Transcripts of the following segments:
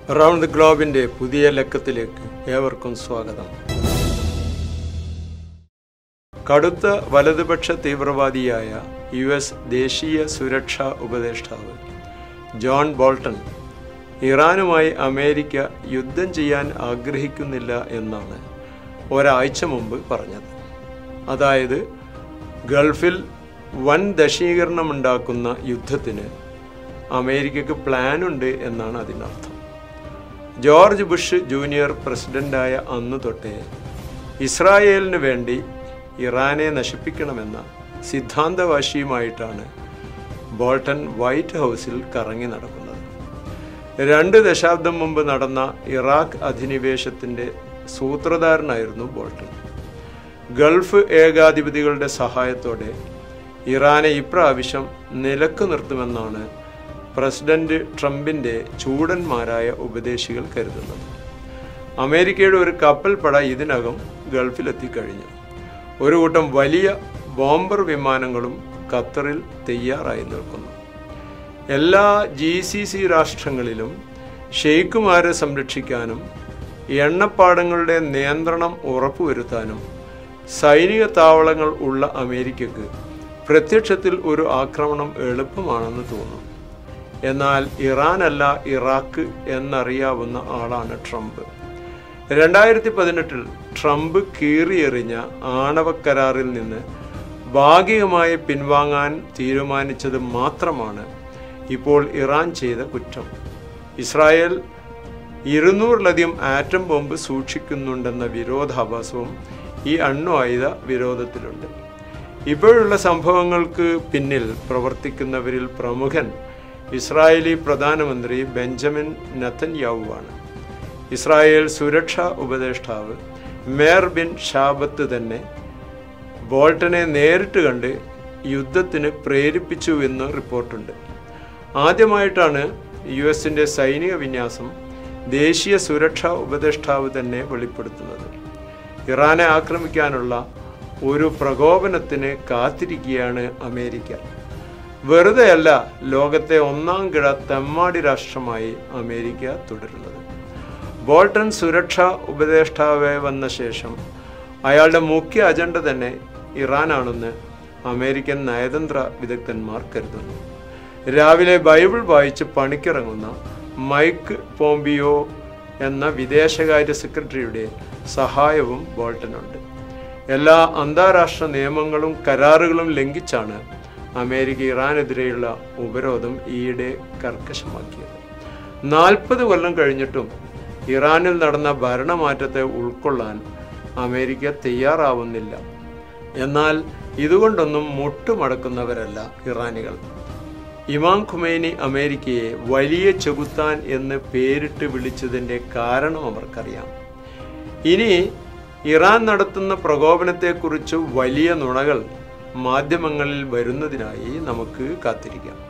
round the ഗ്ലോബിന്റെ പുതിയ ലക്കത്തിലേക്ക് ഏവർക്കും സ്വാഗതം കടുത്ത വലതുപക്ഷ തീവ്രവാദിയായ യു എസ് ദേശീയ സുരക്ഷാ ഉപദേഷ്ടാവ് ജോൺ ബോൾട്ടൺ ഇറാനുമായി അമേരിക്ക യുദ്ധം ചെയ്യാൻ ആഗ്രഹിക്കുന്നില്ല എന്നാണ് ഒരാഴ്ച മുമ്പ് പറഞ്ഞത് അതായത് ഗൾഫിൽ വൻ ദശീകരണമുണ്ടാക്കുന്ന യുദ്ധത്തിന് അമേരിക്കക്ക് പ്ലാനുണ്ട് എന്നാണ് അതിനർത്ഥം ജോർജ് ബുഷ് ജൂനിയർ പ്രസിഡന്റായ അന്ന് തൊട്ടേ ഇസ്രായേലിന് വേണ്ടി ഇറാനെ നശിപ്പിക്കണമെന്ന സിദ്ധാന്തവാശിയുമായിട്ടാണ് ബോൾട്ടൺ വൈറ്റ് ഹൗസിൽ കറങ്ങി നടക്കുന്നത് രണ്ട് ദശാബ്ദം മുമ്പ് നടന്ന ഇറാഖ് അധിനിവേശത്തിന്റെ സൂത്രധാരനായിരുന്നു ബോൾട്ടൺ ഗൾഫ് ഏകാധിപതികളുടെ സഹായത്തോടെ ഇറാനെ ഇപ്രാവശ്യം നിലക്ക് നിർത്തുമെന്നാണ് പ്രസിഡന്റ് ട്രംപിന്റെ ചൂടന്മാരായ ഉപദേശികൾ കരുതുന്നത് അമേരിക്കയുടെ ഒരു കപ്പൽ പട ഇതിനകം ഗൾഫിലെത്തിക്കഴിഞ്ഞു ഒരു കൂട്ടം വലിയ ബോംബർ വിമാനങ്ങളും ഖത്തറിൽ തയ്യാറായി നിൽക്കുന്നു എല്ലാ ജി സി സി രാഷ്ട്രങ്ങളിലും ഷെയ്ഖുമാരെ സംരക്ഷിക്കാനും എണ്ണപ്പാടങ്ങളുടെ നിയന്ത്രണം ഉറപ്പുവരുത്താനും സൈനിക താവളങ്ങൾ ഉള്ള അമേരിക്കക്ക് പ്രത്യക്ഷത്തിൽ ഒരു ആക്രമണം എളുപ്പമാണെന്ന് തോന്നും എന്നാൽ ഇറാനല്ല ഇറാഖ് എന്നറിയാവുന്ന ആളാണ് ട്രംപ് രണ്ടായിരത്തി പതിനെട്ടിൽ ട്രംപ് കീറിയെറിഞ്ഞ ആണവ കരാറിൽ നിന്ന് ഭാഗികമായി പിൻവാങ്ങാൻ തീരുമാനിച്ചത് മാത്രമാണ് ഇപ്പോൾ ഇറാൻ ചെയ്ത കുറ്റം ഇസ്രായേൽ ഇരുന്നൂറിലധികം ആറ്റം ബോംബ് സൂക്ഷിക്കുന്നുണ്ടെന്ന വിരോധാഭാസവും ഈ അണ്വായുധ വിരോധത്തിലുണ്ട് ഇപ്പോഴുള്ള സംഭവങ്ങൾക്ക് പിന്നിൽ പ്രവർത്തിക്കുന്നവരിൽ പ്രമുഖൻ ഇസ്രായേലി പ്രധാനമന്ത്രി ബെഞ്ചമിൻ നത്തൻയാവുവാണ് ഇസ്രായേൽ സുരക്ഷാ ഉപദേഷ്ടാവ് മേർ ബിൻ ഷാബത്ത് തന്നെ ബോൾട്ടനെ നേരിട്ട് കണ്ട് യുദ്ധത്തിന് പ്രേരിപ്പിച്ചു എന്ന് റിപ്പോർട്ടുണ്ട് ആദ്യമായിട്ടാണ് യു എസിൻ്റെ സൈനിക വിന്യാസം ദേശീയ സുരക്ഷാ ഉപദേഷ്ടാവ് തന്നെ വെളിപ്പെടുത്തുന്നത് ഇറാനെ ആക്രമിക്കാനുള്ള ഒരു പ്രകോപനത്തിന് കാത്തിരിക്കുകയാണ് അമേരിക്ക വെറുതെയല്ല ലോകത്തെ ഒന്നാം കിട തെമ്മാടി രാഷ്ട്രമായി അമേരിക്ക തുടരുന്നത് ബോൾട്ടൺ സുരക്ഷാ ഉപദേഷ്ടാവ് വന്ന ശേഷം അയാളുടെ മുഖ്യ അജണ്ട തന്നെ ഇറാനാണെന്ന് അമേരിക്കൻ നയതന്ത്ര വിദഗ്ധന്മാർ കരുതുന്നു രാവിലെ ബൈബിൾ വായിച്ച് പണിക്കിറങ്ങുന്ന മൈക്ക് പോംപിയോ എന്ന വിദേശകാര്യ സെക്രട്ടറിയുടെ സഹായവും ബോൾട്ടനുണ്ട് എല്ലാ അന്താരാഷ്ട്ര നിയമങ്ങളും കരാറുകളും ലംഘിച്ചാണ് അമേരിക്ക ഇറാനെതിരെയുള്ള ഉപരോധം ഈയിടെ കർക്കശമാക്കിയത് നാൽപ്പത് കൊല്ലം കഴിഞ്ഞിട്ടും ഇറാനിൽ നടന്ന ഭരണമാറ്റത്തെ ഉൾക്കൊള്ളാൻ അമേരിക്ക തയ്യാറാവുന്നില്ല എന്നാൽ ഇതുകൊണ്ടൊന്നും മുട്ടുമടക്കുന്നവരല്ല ഇറാനികൾ ഇമാം ഖുമൈനി അമേരിക്കയെ വലിയ ചെകുത്താൻ എന്ന് പേരിട്ട് വിളിച്ചതിൻ്റെ കാരണം അവർക്കറിയാം ഇനി ഇറാൻ നടത്തുന്ന പ്രകോപനത്തെക്കുറിച്ച് വലിയ നുണകൾ മാധ്യമങ്ങളിൽ വരുന്നതിനായി നമുക്ക് കാത്തിരിക്കാം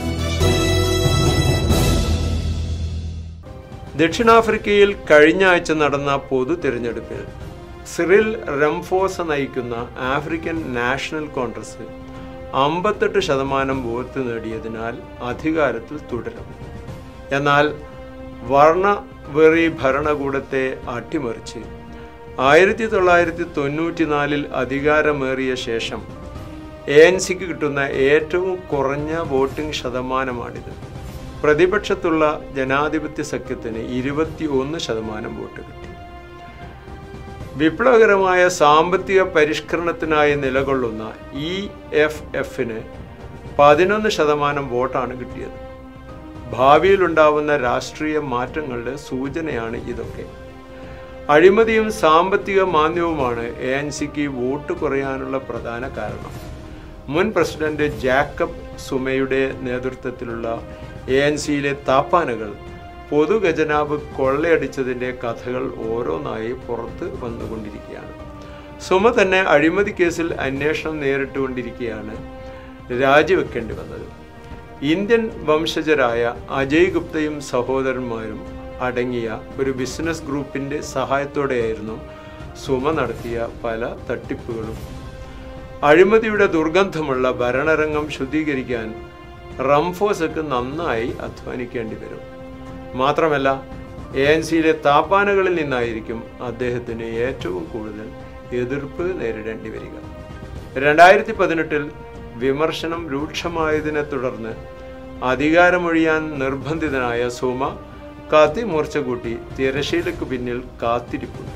ദക്ഷിണാഫ്രിക്കയിൽ കഴിഞ്ഞ ആഴ്ച നടന്ന പൊതു തിരഞ്ഞെടുപ്പിൽ സിറിൽ റംഫോസ നയിക്കുന്ന ആഫ്രിക്കൻ നാഷണൽ കോൺഗ്രസ് അമ്പത്തെട്ട് ശതമാനം വോട്ട് നേടിയതിനാൽ അധികാരത്തിൽ തുടരും എന്നാൽ വർണ്ണവെറി ഭരണകൂടത്തെ അട്ടിമറിച്ച് ആയിരത്തി തൊള്ളായിരത്തി തൊണ്ണൂറ്റിനാലിൽ അധികാരമേറിയ ശേഷം എ എൻ സിക്ക് കിട്ടുന്ന ഏറ്റവും കുറഞ്ഞ വോട്ടിംഗ് ശതമാനമാണിത് പ്രതിപക്ഷത്തുള്ള ജനാധിപത്യ സഖ്യത്തിന് ഇരുപത്തി ഒന്ന് ശതമാനം വോട്ട് കിട്ടി വിപ്ലവകരമായ സാമ്പത്തിക പരിഷ്കരണത്തിനായി നിലകൊള്ളുന്ന ഇ എഫ് എഫിന് പതിനൊന്ന് ശതമാനം വോട്ടാണ് കിട്ടിയത് ഭാവിയിലുണ്ടാവുന്ന രാഷ്ട്രീയ മാറ്റങ്ങളുടെ സൂചനയാണ് ഇതൊക്കെ അഴിമതിയും സാമ്പത്തിക മാന്ദ്യവുമാണ് എ എൻ സിക്ക് വോട്ട് കുറയാനുള്ള പ്രധാന കാരണം മുൻ പ്രസിഡന്റ് ജാക്കബ് സുമയുടെ നേതൃത്വത്തിലുള്ള എ എൻ സിയിലെ താപ്പാനകൾ പൊതുഖജനാവ് കൊള്ളയടിച്ചതിൻ്റെ കഥകൾ ഓരോന്നായി പുറത്ത് വന്നുകൊണ്ടിരിക്കുകയാണ് സുമ തന്നെ അഴിമതി കേസിൽ അന്വേഷണം നേരിട്ടുകൊണ്ടിരിക്കുകയാണ് രാജിവെക്കേണ്ടി വന്നത് ഇന്ത്യൻ വംശജരായ അജയ് ഗുപ്തയും സഹോദരന്മാരും അടങ്ങിയ ഒരു ബിസിനസ് ഗ്രൂപ്പിന്റെ സഹായത്തോടെയായിരുന്നു സുമ നടത്തിയ പല തട്ടിപ്പുകളും അഴിമതിയുടെ ദുർഗന്ധമുള്ള ഭരണരംഗം ശുദ്ധീകരിക്കാൻ റംഫോസക്ക് നന്നായി അധ്വാനിക്കേണ്ടി വരും മാത്രമല്ല എ എൻ സിയിലെ താപ്പാനകളിൽ നിന്നായിരിക്കും അദ്ദേഹത്തിന് ഏറ്റവും കൂടുതൽ എതിർപ്പ് നേരിടേണ്ടി വരിക രണ്ടായിരത്തി പതിനെട്ടിൽ വിമർശനം രൂക്ഷമായതിനെ തുടർന്ന് അധികാരമൊഴിയാൻ നിർബന്ധിതനായ സോമ കത്തി മൂർച്ച കൂട്ടി തിരശീലയ്ക്ക് പിന്നിൽ കാത്തിരിപ്പുണ്ട്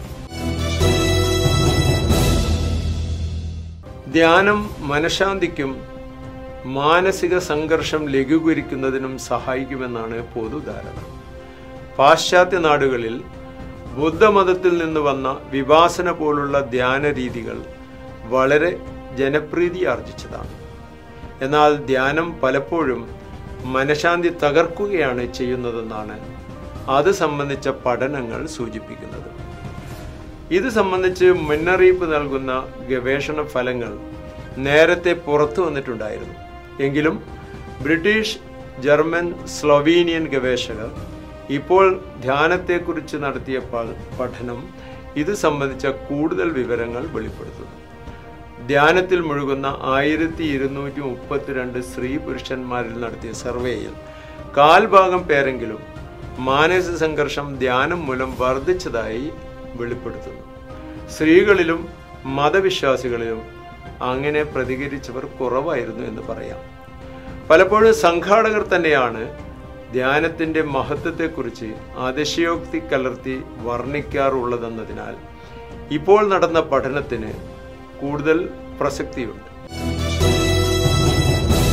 ധ്യാനം മനഃശാന്തിക്കും മാനസിക സംഘർഷം ലഘൂകരിക്കുന്നതിനും സഹായിക്കുമെന്നാണ് പൊതുധാരണ പാശ്ചാത്യ നാടുകളിൽ ബുദ്ധമതത്തിൽ നിന്ന് വന്ന വിഭാസന പോലുള്ള ധ്യാന രീതികൾ വളരെ ജനപ്രീതി ആർജിച്ചതാണ് എന്നാൽ ധ്യാനം പലപ്പോഴും മനഃശാന്തി തകർക്കുകയാണ് ചെയ്യുന്നതെന്നാണ് അത് സംബന്ധിച്ച പഠനങ്ങൾ സൂചിപ്പിക്കുന്നത് ഇത് സംബന്ധിച്ച് മുന്നറിയിപ്പ് നൽകുന്ന ഗവേഷണ ഫലങ്ങൾ നേരത്തെ പുറത്തു വന്നിട്ടുണ്ടായിരുന്നു എങ്കിലും ബ്രിട്ടീഷ് ജർമ്മൻ സ്ലൊവീനിയൻ ഗവേഷകർ ഇപ്പോൾ ധ്യാനത്തെക്കുറിച്ച് നടത്തിയ പ- പഠനം ഇത് സംബന്ധിച്ച കൂടുതൽ വിവരങ്ങൾ വെളിപ്പെടുത്തുന്നു ധ്യാനത്തിൽ മുഴുകുന്ന ആയിരത്തി ഇരുന്നൂറ്റി മുപ്പത്തിരണ്ട് സ്ത്രീ പുരുഷന്മാരിൽ നടത്തിയ സർവേയിൽ കാൽഭാഗം പേരെങ്കിലും മാനസിക സംഘർഷം ധ്യാനം മൂലം വർദ്ധിച്ചതായി വെളിപ്പെടുത്തുന്നു സ്ത്രീകളിലും മതവിശ്വാസികളിലും അങ്ങനെ പ്രതികരിച്ചവർ കുറവായിരുന്നു എന്ന് പറയാം പലപ്പോഴും സംഘാടകർ തന്നെയാണ് ധ്യാനത്തിന്റെ മഹത്വത്തെക്കുറിച്ച് അതിശയോക്തി കലർത്തി വർണ്ണിക്കാറുള്ളതെന്നതിനാൽ ഇപ്പോൾ നടന്ന പഠനത്തിന് കൂടുതൽ പ്രസക്തിയുണ്ട്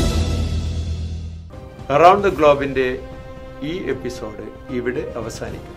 അറൗണ്ട് ദ ഗ്ലോബിന്റെ ഈ എപ്പിസോഡ് ഇവിടെ അവസാനിക്കും